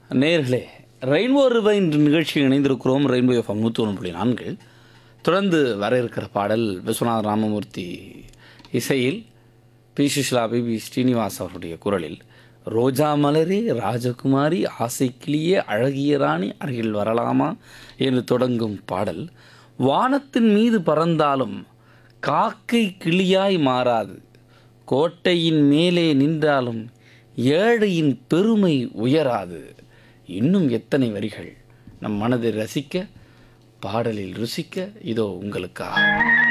நேர்களே ரெயின்போ ரிவைன் நிகழ்ச்சியில் இணைந்திருக்கிறோம் ரெயின்போ எஃப்எம் நூற்றி ஒன்று புள்ளி நான்கு தொடர்ந்து வர இருக்கிற பாடல் விஸ்வநாத ராமமூர்த்தி இசையில் பி சுஷ்லா பிபி ஸ்ரீனிவாஸ் அவருடைய குரலில் ரோஜா மலரே ராஜகுமாரி ஆசைக்கிளியே அழகிய ராணி அருகில் வரலாமா என்று தொடங்கும் பாடல் வானத்தின் மீது பறந்தாலும் காக்கை கிளியாய் மாறாது கோட்டையின் மேலே நின்றாலும் ஏழையின் பெருமை உயராது இன்னும் எத்தனை வரிகள் நம் மனதை ரசிக்க பாடலில் ருசிக்க இதோ உங்களுக்காக